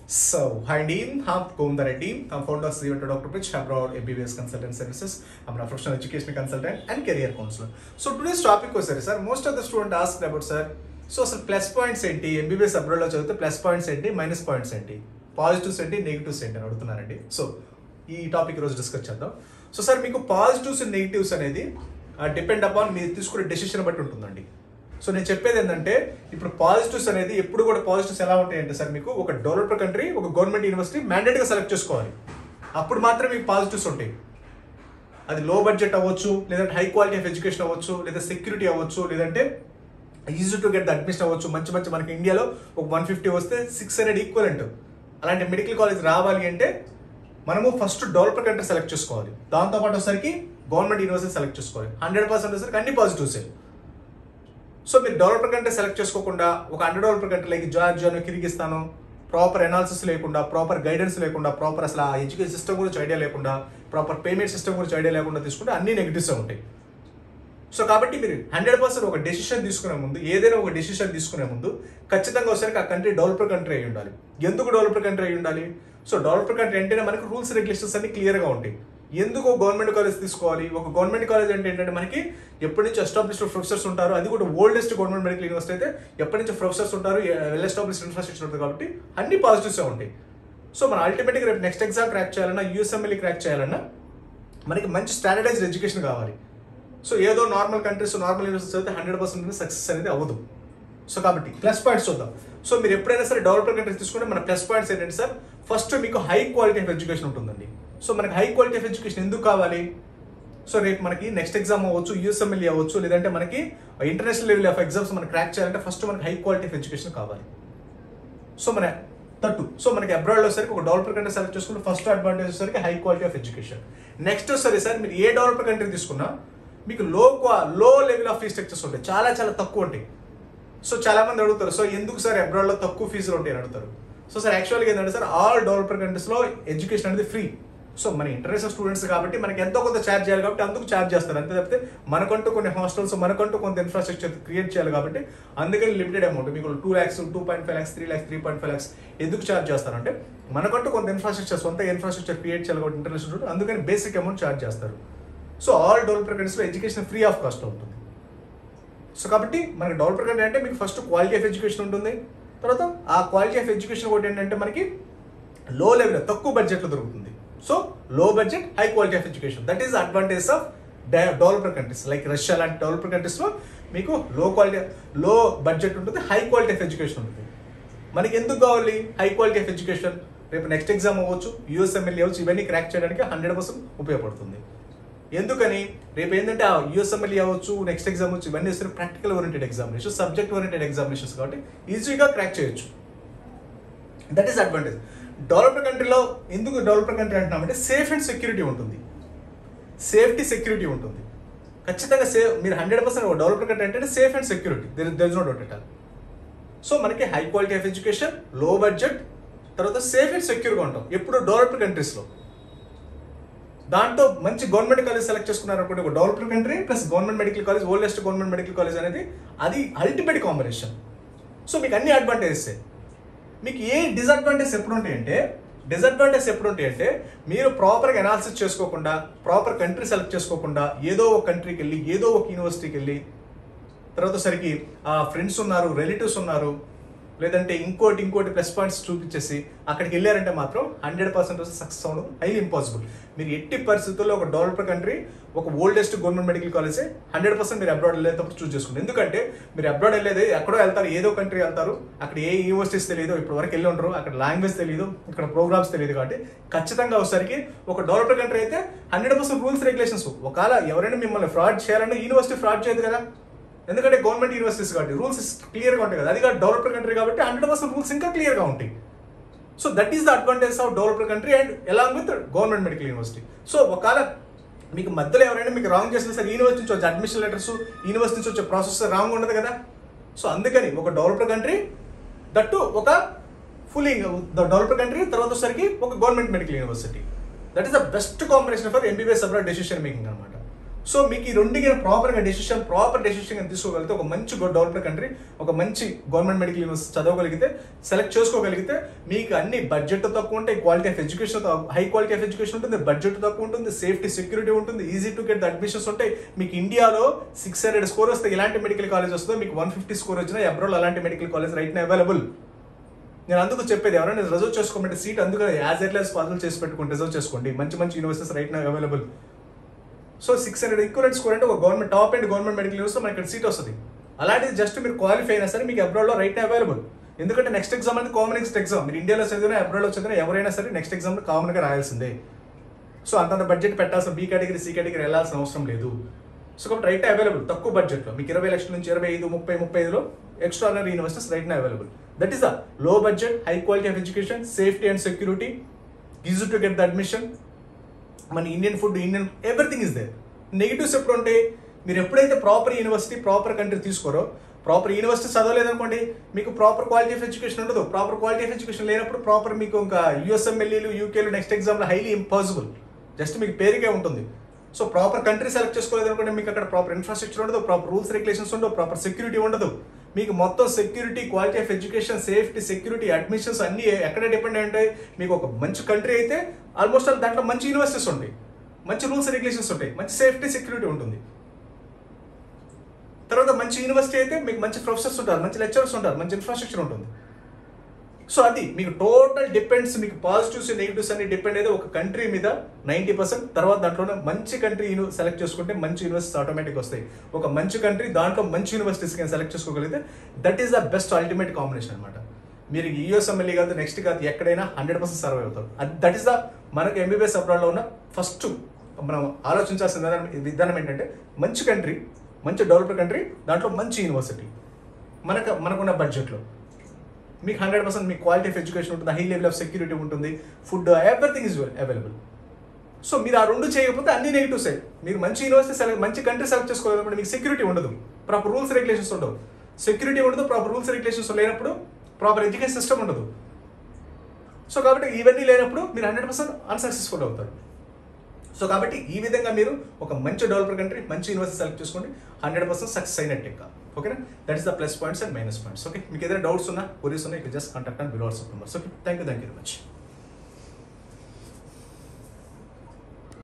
So, hi team, I'm Kumdar Reddy. I'm founder of Zivata Dr. Pitch Abroad MBBS Consultant Services. I'm a professional education consultant and career counselor. So, today's topic was, sir, most of the students asked about, sir, so అసలు plus points ఏంటి MBBS అబ్రాడ్లో చదివితే plus points ఏంటి minus points ఏంటి positives ఏంటి negatives ఏంటి అని అడుగుతున్నారండి సో ఈ టాపిక్ ఈరోజు డిస్కస్ చేద్దాం సో సార్ మీకు పాజిటివ్స్ అండ్ నెగిటివ్స్ అనేది డిపెండ్ అపాన్ మీరు తీసుకునే డెసిషన్ బట్టి ఉంటుందండి సో నేను చెప్పేది ఏంటంటే ఇప్పుడు పాజిటివ్స్ అనేది ఎప్పుడు కూడా పాజిటివ్స్ ఎలా ఉంటాయంటే సార్ మీకు ఒక డెవలప్డ్ కంట్రీ ఒక గవర్నమెంట్ యూనివర్సిటీ మ్యాండేట్గా సెలెక్ట్ చేసుకోవాలి అప్పుడు మాత్రమే మీకు పాజిటివ్స్ ఉంటాయి అది లో బడ్జెట్ అవ్వచ్చు లేదంటే హై క్వాలిటీ ఆఫ్ ఎడ్యుకేషన్ అవ్వచ్చు లేదా సెక్యూరిటీ అవ్వచ్చు లేదంటే easy to get the admission అవ్వచ్చు మంచి మంచి మనకి ఇండియాలో ఒక వన్ ఫిఫ్టీ వస్తే సిక్స్ హండ్రెడ్ ఈక్వలెంట్ అలాంటి మెడికల్ కాలేజ్ రావాలి అంటే మనము ఫస్ట్ డెవలప్డ్ కంట్రీ సెలెక్ట్ చేసుకోవాలి దాంతోపాటు వచ్చేసరికి గవర్నమెంట్ యూనివర్సిటీ సెలెక్ట్ చేసుకోవాలి హండ్రెడ్ పర్సెంట్ వచ్చేసరికి అన్ని పాజిటివ్సే సో మీరు డెవలప్డ్ కంట్రీ సెలెక్ట్ చేసుకోకుండా ఒక అండర్ డెవలప్డ్ కంట్రీ లైక్ జార్జియాను కిర్గిస్తాను ప్రాపర్ ఎనాలిసిస్ లేకుండా ప్రాపర్ గైడెన్స్ లేకుండా ప్రాపర్ అసలు ఆ ఎడ్యుకేషన్ సిస్టమ్ గురించి ఐడియా లేకుండా ప్రాపర్ పేమెంట్ సిస్టమ్ గురించి ఐడియా లేకుండా తీసుకుంటే అన్ని నెగిటివ్స్ ఉంటాయి సో కాబట్టి మీరు హండ్రెడ్ పర్సెంట్ ఒక డెసిషన్ తీసుకునే ముందు ఏదైనా ఒక డెసిషన్ తీసుకునే ముందు ఖచ్చితంగా ఒకసారి ఆ కంట్రీ డెవలప్డ్ కంట్రీ అయి ఉండాలి ఎందుకు డెవలప్డ్ కంట్రీ అయి ఉండాలి సో డెవలప్డ్ కంట్రీ అంటేనే మనకి రూల్స్ రెగ్యులేషన్స్ అన్ని క్లియర్గా ఉంటాయి ఎందుకు గవర్నమెంట్ కాలేజ్ తీసుకోవాలి ఒక గవర్నమెంట్ కాలేజ్ అంటే ఏంటంటే మనకి ఎప్పటి నుంచి ఎస్టాబ్లిష్డ్ ప్రొఫెసర్స్ ఉంటారు అది కూడా ఓల్డెస్ట్ గవర్నమెంట్ మెడికల్ యూనివర్సిటీ అయితే ఎప్పటి నుంచి ప్రొఫెసర్స్ ఉంటారు వెల్ ఎస్టాబ్లిష్డ్ ఇన్ఫ్రాస్ట్రక్చర్ ఉంటుంది కాబట్టి అన్ని పాజిటివ్సే ఉంటాయి సో మనం అల్టిమేట్గా రేపు నెక్స్ట్ ఎగ్జామ్ క్రాక్ చేయాలన్నా యూఎస్ఎంఎల్ఈ క్రాక్ చేయాలన్నా మనకి మంచి స్టాండర్డైజ్డ్ ఎడ్యుకేషన్ కావాలి సో ఏదో నార్మల్ కంట్రీస్ నార్మల్ యూనివర్సిటీస్ అయితే హండ్రెడ్ పర్సెంట్ సక్సెస్ అనేది అవ్వదు సో కాబట్టి ప్లస్ పాయింట్స్ చూద్దాం సో మీరు ఎప్పుడైనా సరే డెవలప్డ్ కంట్రీస్ తీసుకుంటే మన ప్లస్ పాయింట్స్ ఏంటంటే సార్ ఫస్ట్ మీకు హై క్వాలిటీ ఆఫ్ ఎడ్యుకేషన్ ఉంటుందండి సో మనకి హై క్వాలిటీ ఆఫ్ ఎడ్యుకేషన్ ఎందుకు కావాలి సో రేపు మనకి నెక్స్ట్ ఎగ్జామ్ అవ్వచ్చు యూఎస్ఎంఎల్ఈ అవ్వచ్చు లేదంటే మనకి ఇంటర్నేషనల్ లెవెల్ ఆఫ్ ఎగ్జామ్స్ మనం క్రాక్ చేయాలంటే ఫస్ట్ మనకి హై క్వాలిటీ ఆఫ్ ఎడ్యుకేషన్ కావాలి సో మన తట్టు సో మనకి అబ్రాడ్లో సరికి ఒక డెవలప్డ్ కంట్రీ సెలెక్ట్ చేసుకుంటే ఫస్ట్ అడ్వాంటేజ్ వచ్చేసరికి high quality of education next సరే సార్ మీరు ఏ డెవలప్డ్ కంట్రీ తీసుకున్నా మీకు లో లో లెవెల్ ఆఫ్ ఫీ స్ట్రక్చర్స్ ఉంటాయి చాలా చాలా తక్కువ ఉంటాయి సో చాలా మంది అడుగుతారు సో ఎందుకు సార్ అబ్రాడ్లో తక్కువ ఫీజులు ఉంటాయి అని అడుగుతారు సో సార్ యాక్చువల్గా ఏంటంటే సార్ ఆల్ డెవలప్డ్ కంట్రీస్లో ఎడ్యుకేషన్ అనేది ఫ్రీ సో మన ఇంటర్నేషనల్ స్టూడెంట్స్ కాబట్టి మనకి ఎంతో కొంత ఛార్జ్ చేయాలి కాబట్టి అందుకు ఛార్జ్ చేస్తారు అంతే తప్పితే మనకంటూ కొన్ని హాస్టల్స్ మనకంటూ కొంత ఇన్ఫ్రాస్ట్రక్చర్ క్రియేట్ చేయాలి కాబట్టి అందుకని లిమిటెడ్ అమౌంట్ మీకు two lakhs two point five lakhs three lakhs three point five lakhs ఎందుకు ఛార్జ్ చేస్తారంటే మనకంటూ కొంత ఇన్ఫ్రాస్ట్రక్చర్ సొంత ఇన్ఫ్రాస్ట్రక్చర్ క్రియేట్ చేయాలి కాబట్టి ఇంటర్నేషనల్ స్టూడెంట్ అందుకని బేసిక్ అమౌంట్ ఛార్జ్ చేస్తారు సో ఆల్ డెవలప్డ్ కంట్రీస్లో ఎడ్యుకేషన్ ఫ్రీ ఆఫ్ కాస్ట్ ఉంటుంది సో కాబట్టి మనకి డెవలప్డ్ కంట్రీ అంటే మీకు ఫస్ట్ క్వాలిటీ ఆఫ్ ఎడ్యుకేషన్ ఉంటుంది తర్వాత ఆ క్వాలిటీ ఆఫ్ ఎడ్యుకేషన్ ఒకటి ఏంటంటే మనకి లో లెవెల్ తక్కువ బడ్జెట్లో దొరుకుతుంది so low budget high quality of education that is advantage of developed countries like Russia లాంటి డెవలప్డ్ కంట్రీస్లో మీకు లో క్వాలిటీ లో బడ్జెట్ ఉంటుంది హై క్వాలిటీ ఆఫ్ ఎడ్యుకేషన్ ఉంటుంది మనకి ఎందుకు కావాలి హై క్వాలిటీ ఆఫ్ ఎడ్యుకేషన్ రేపు నెక్స్ట్ ఎగ్జామ్ అవ్వచ్చు యూఎస్ఎంఎల్ఏ అవ్వచ్చు ఇవన్నీ క్రాక్ చేయడానికి హండ్రెడ్ పర్సెంట్ ఉపయోగపడుతుంది ఎందుకని రేపు ఏంటంటే ఆ యూఎస్ఎంఎల్ఏ అవ్వచ్చు నెక్స్ట్ ఎగ్జామ్ వచ్చు ఇవన్నీ వస్తే practical oriented examination subject oriented examinations కాబట్టి ఈజీగా క్రాక్ చేయొచ్చు దట్ ఈస్ అడ్వాంటేజ్ డెవలప్డ్ కంట్రీలో ఎందుకు డెవలప్డ్ కంట్రీ అంటున్నామంటే సేఫ్ అండ్ సెక్యూరిటీ ఉంటుంది సేఫ్టీ సెక్యూరిటీ ఉంటుంది ఖచ్చితంగా సేఫ్ మీరు హండ్రెడ్ పర్సెంట్ డెవలప్డ్ కంట్రీ అంటే safe and security there there is no doubt at all so మనకి high quality of education low budget తర్వాత సేఫ్ అండ్ సెక్యూర్గా ఉంటాం ఎప్పుడు డెవలప్డ్ కంట్రీస్లో దాంట్లో మంచి గవర్నమెంట్ కాలేజ్ సెలెక్ట్ చేసుకున్నారు అనుకోండి ఒక developed country plus government medical college oldest government medical college అనేది అది అల్టిమేట్ కాంబినేషన్ సో మీకు అన్ని అడ్వాంటేజెస్ మీకు ఏ డిసడ్వాంటేజ్ ఎప్పుడు ఉంటాయంటే డిసడ్వాంటేజ్ ఎప్పుడు ఉంటాయంటే మీరు ప్రాపర్గా అనాలిసిస్ చేసుకోకుండా ప్రాపర్ కంట్రీ సెలెక్ట్ చేసుకోకుండా ఏదో ఒక కంట్రీకి వెళ్ళి ఏదో ఒక యూనివర్సిటీకి వెళ్ళి తర్వాత సరికి ఆ ఫ్రెండ్స్ ఉన్నారు రిలేటివ్స్ ఉన్నారు లేదంటే ఇంకోటి ఇంకోటి ప్లస్ పాయింట్స్ చూపించేసి అక్కడికి వెళ్ళారంటే మాత్రం హండ్రెడ్ పర్సెంట్ సక్సెస్ అవ్వడం హైలీ ఇంపాసిబుల్ మీరు ఎట్టి పరిస్థితుల్లో ఒక డెవలప్డ్ కంట్రీ ఒక ఓల్డెస్ట్ గవర్నమెంట్ మెడికల్ కాలేజే హండ్రెడ్ పర్సెంట్ మీరు అబ్రాడ్ వెళ్ళేటప్పుడు చూస్ చేసుకోండి ఎందుకంటే మీరు అబ్రాడ్ వెళ్ళేది ఎక్కడో వెళ్తారు ఏదో కంట్రీ వెళ్తారు అక్కడ ఏ యూనివర్సిటీస్ తెలియదు ఇప్పటి వరకు వెళ్ళి ఉండరు అక్కడ లాంగ్వేజ్ తెలియదు ఇక్కడ ప్రోగ్రామ్స్ తెలియదు కాబట్టి ఖచ్చితంగా ఒకసారికి ఒక డెవలప్డ్ కంట్రీ అయితే హండ్రెడ్ పర్సెంట్ రూల్స్ రెగ్యులేషన్స్ ఒకవేళ ఎవరైనా మిమ్మల్ని ఫ్రాడ్ చేయాలన్నా యూనివర్సిటీ ఫ్రాడ్ చేయదు కదా ఎందుకంటే గవర్నమెంట్ యూనివర్సిటీస్ కాబట్టి రూల్స్ క్లియర్గా ఉంటాయి కదా అది కాదు డెవలప్డ్ కంట్రీ కాబట్టి హండ్రెడ్ పర్సెంట్ రూల్స్ ఇంకా క్లియర్గా ఉంటాయి so that is the advantage of developed country and along with government medical university so ఒకవేళ మీకు మధ్యలో ఎవరైనా మీకు రాంగ్ చేసిన సరే యూనివర్సిటీ నుంచి వచ్చే అడ్మిషన్ లెటర్స్ యూనివర్సిటీ నుంచి వచ్చే ప్రాసెస్ రాంగ్ ఉండదు కదా సో అందుకని ఒక డెవలప్డ్ కంట్రీ దట్టు ఒక ఫుల్లింగ్ ద డెవలప్డ్ కంట్రీ తర్వాత వచ్చేసరికి ఒక government medical university that is the best combination for MBBS abroad decision making అనమాట సో మీకు ఈ రెండుకి ప్రాపర్గా డెసిషన్ ప్రాపర్ డెసిషన్ తీసుకోగలిగితే ఒక మంచి డెవలప్డ్ కంట్రీ ఒక మంచి గవర్నమెంట్ మెడికల్ యూనివర్సిటీ చదవగలిగితే సెలెక్ట్ చేసుకోగలిగితే మీకు అన్ని బడ్జెట్ తక్కువ ఉంటాయి quality of education high quality of education ఉంటుంది బడ్జెట్ తక్కువ ఉంటుంది సేఫ్టీ సెక్యూరిటీ ఉంటుంది ఈజీ టు గెట్ అడ్మిషన్స్ ఉంటాయి మీకు ఇండియాలో సిక్స్ హండ్రెడ్ స్కోర్ వస్తే ఎలాంటి మెడికల్ కాలేజ్ వస్తుందో మీకు వన్ ఫిఫ్టీ స్కోర్ వచ్చినా అబ్రోడ్ అలాంటి మెడికల్ కాలేజ్ రైట్ అవైలబుల్ నేను అందుకు చెప్పేది ఎవరైనా రిజర్వ్ చేసుకోమంటే సీట్ అందుకు యాజ్ ఎర్లీ యాజ్ పాసిబుల్ చేసి పెట్టుకోండి రిజర్వ్ చేసుకోండి మంచి మంచి యూనివర్సిటీస్ రైట్ నా available so six hundred equivalent score అంటే ఒక government top and government medical university మనకి ఇక్కడ సీట్ వస్తుంది అలాంటిది జస్ట్ మీరు క్వాలిఫై అయినా సరే మీకు అబ్రాడ్లో రైట్ అవైలబుల్ ఎందుకంటే నెక్స్ట్ ఎగ్జామ్ అనేది కామన్ ఎగ్జామ్ మీరు ఇండియాలో చదివినా అబ్రాడ్లో చదివినా ఎవరైనా సరే నెక్స్ట్ ఎగ్జామ్ కామన్గా రాయాల్సిందే సో అంతంత బడ్జెట్ పెట్టాల్సిన బీ కేటగిరీ సి కేటగిరీ వెళ్ళాల్సిన అవసరం లేదు సో కాబట్టి రైట్ అవైలబుల్ తక్కువ బడ్జెట్లో మీకు ఇరవై లక్షల నుంచి ఇరవై ఐదు ముప్పై ముప్పై ఐదులో extraordinary universities right available that is the low budget high quality of education safety and security easy to get the admission మన Indian food Indian everything is there negatives ఎప్పుడు ఉంటాయి మీరు ఎప్పుడైతే ప్రాపర్ యూనివర్సిటీ ప్రాపర్ కంట్రీ తీసుకోరో proper university చదవలేదనుకోండి మీకు proper quality of education ఉండదు proper quality of education లేనప్పుడు ప్రాపర్ మీకు ఇంకా యూఎస్ఎంఎల్ఈలు యూకేలు నెక్స్ట్ ఎగ్జామ్లో హైలీ ఇంపాసిబుల్ జస్ట్ మీకు పేరుకే ఉంటుంది సో ప్రాపర్ కంట్రీ సెలెక్ట్ చేసుకోలేదు అనుకుంటే మీకు అక్కడ ప్రాపర్ ఇన్ఫ్రాస్ట్రక్చర్ ఉండదు ప్రాపర్ రూల్స్ రెగ్యులేషన్స్ ఉండవు ప్రాపర్ సెక్యూరిటీ ఉండదు మీకు మొత్తం security quality of education safety security admissions అన్ని ఎక్కడ డిపెండ్ ఉంటాయి మీకు ఒక మంచి కంట్రీ అయితే ఆల్మోస్ట్ ఆల్ దాంట్లో మంచి యూనివర్సిటీస్ ఉంటాయి మంచి రూల్స్ రెగ్యులేషన్స్ ఉంటాయి మంచి సేఫ్టీ సెక్యూరిటీ ఉంటుంది తర్వాత మంచి యూనివర్సిటీ అయితే మీకు మంచి ప్రొఫెసర్స్ ఉంటారు మంచి లెక్చరర్స్ ఉంటారు మంచి ఇన్ఫ్రాస్ట్రక్చర్ ఉంటుంది సో అది మీకు టోటల్ డిపెండ్స్ మీకు పాజిటివ్స్ నెగిటివ్స్ అన్ని డిపెండ్ అయితే ఒక కంట్రీ మీద నైంటీ పర్సెంట్ తర్వాత దాంట్లోనే మంచి కంట్రీ సెలెక్ట్ చేసుకుంటే మంచి యూనివర్సిటీస్ ఆటోమేటిక్ వస్తాయి ఒక మంచి కంట్రీ దాంట్లో మంచి యూనివర్సిటీస్ కానీ సెలెక్ట్ చేసుకోగలిగితే that is the best ultimate combination అనమాట మీరు యూఎస్ఎంఎల్ఈ కాదు నెక్స్ట్ కాదు ఎక్కడైనా హండ్రెడ్ పర్సెంట్ సర్వే అవుతారు దట్ ఈస్ ద మనకు ఎంబీబీఎస్ అబ్రాడ్లో ఉన్న ఫస్ట్ మనం ఆలోచించాల్సిన విధానం విధానం ఏంటంటే మంచి కంట్రీ మంచి డెవలప్డ్ కంట్రీ దాంట్లో మంచి యూనివర్సిటీ మనకు మనకున్న బడ్జెట్లో మీకు హండ్రెడ్ పర్సెంట్ మీకు క్వాలిటీ ఆఫ్ ఎడ్యుకేషన్ ఉంటుంది హై లెవెల్ ఆఫ్ సెక్యూరిటీ ఉంటుంది food everything is available so మీరు ఆ రెండు చేయకపోతే అన్ని నెగిటివ్స్ మీరు మంచి యూనివర్సిటీ సెలెక్ట్ మంచి కంట్రీ సెలెక్ట్ చేసుకోవాలన్నప్పుడు మీకు సెక్యూరిటీ ఉండదు ప్రాపర్ రూల్స్ రెగ్యులేషన్స్ ఉండవు సెక్యూరిటీ ఉండదు ప్రాపర్ రూల్స్ రెగ్యులేషన్స్ లేనప్పుడు ప్రాపర్ ఎడ్యుకేషన్ సిస్టమ్ ఉండదు సో కాబట్టి ఇవన్నీ లేనప్పుడు మీరు హండ్రెడ్ పర్సెంట్ అన్సక్సెస్ఫుల్ అవుతారు సో కాబట్టి ఈ విధంగా మీరు ఒక మంచి డెవలపర్ కంట్రీ మంచి యూనివర్సిటీ సెలెక్ట్ చేసుకోండి హండ్రెడ్ పర్సెంట్ సక్సెస్ అయినట్టు ఇంకా ఓకేనా that is the plus points and minus points okay మీకు ఏదైనా డౌట్స్ ఉన్నా కొరీస్ ఉన్నా ఇక just contact and below WhatsApp numbers okay thank you thank you very much